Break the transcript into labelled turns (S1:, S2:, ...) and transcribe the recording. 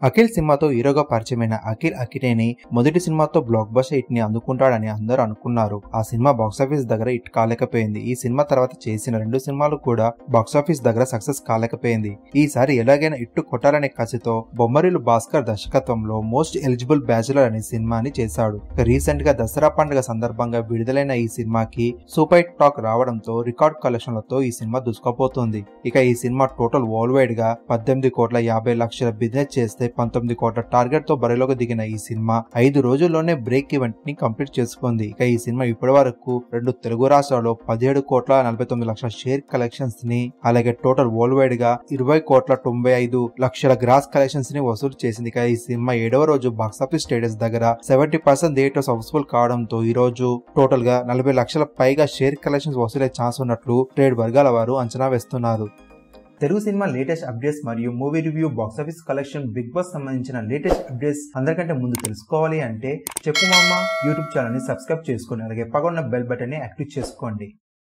S1: అఖిల్ సినిమాతో హీరోగా పరిచయమైన అఖిల్ అఖినేని మొదటి సినిమాతో బ్లాక్ బస్టర్ హిట్ ని అందుకుంటాడని అందరూ అనుకున్నారు ఆ సినిమా బాక్సాఫీస్ దగ్గర హిట్ కాలేకపోయింది ఈ సినిమా తర్వాత చేసిన రెండు సినిమాలు కూడా బాక్సాఫీస్ దగ్గర సక్సెస్ కాలేకపోయింది ఈసారి ఎలాగైనా ఇట్టు కొట్టాలనే కసితో బొమ్మరిలు భాస్కర్ దర్శకత్వంలో మోస్ట్ ఎలిజిబుల్ బ్యాచులర్ అనే సినిమాని చేశాడు రీసెంట్ గా దసరా పండుగ సందర్భంగా విడుదలైన ఈ సినిమాకి సూపర్ హిట్ టాక్ రావడంతో రికార్డ్ కలెక్షన్లతో ఈ సినిమా దూసుకుపోతుంది ఇక ఈ సినిమా టోటల్ వరల్డ్ వైడ్ గా పద్దెనిమిది కోట్ల యాభై లక్షల బిజినెస్ చేస్తే పంతొమ్మిది కోట్ల టార్గెట్ తో బరిలోకి దిగిన ఈ సినిమా ఐదు రోజుల్లోనే బ్రేక్ ఈవెంట్ ని కంప్లీట్ చేసుకుంది ఇక ఈ సినిమా ఇప్పటి వరకు రెండు తెలుగు రాష్ట్రాల్లో పదిహేడు కోట్ల నలభై తొమ్మిది లక్షల షేర్ కలెక్షన్స్ ని అలాగే టోటల్ వరల్డ్ వైడ్ గా ఇరవై కోట్ల తొంభై ఐదు లక్షల గ్రాస్ కలెక్షన్స్ ని వసూలు చేసింది ఇక ఈ సినిమా ఏడవ రోజు బాక్సాఫీస్ స్టేటస్ దగ్గర సెవెంటీ పర్సెంట్ థియేటర్స్ హౌస్ఫుల్ కావడంతో ఈ రోజు టోటల్ గా నలభై లక్షల పైగా షేర్ కలెక్షన్స్ వసూలే ఛాన్స్ ఉన్నట్లు ట్రేడ్ వర్గాల వారు అంచనా వేస్తున్నారు తెలుగు సినిమా లేటెస్ట్ అప్డేట్స్ మరియు movie review box office collection Bigg Boss సంబంధించిన లేటెస్ట్ అప్డేట్స్ అందరికంటే ముందు తెలుసుకోవాలి అంటే చెప్పు మామ యూట్యూబ్ ఛానల్ ని సబ్స్క్రైబ్ చేసుకోండి అలాగే పక్కన బెల్ బటన్ ని యాక్టివ్ చేసుకోండి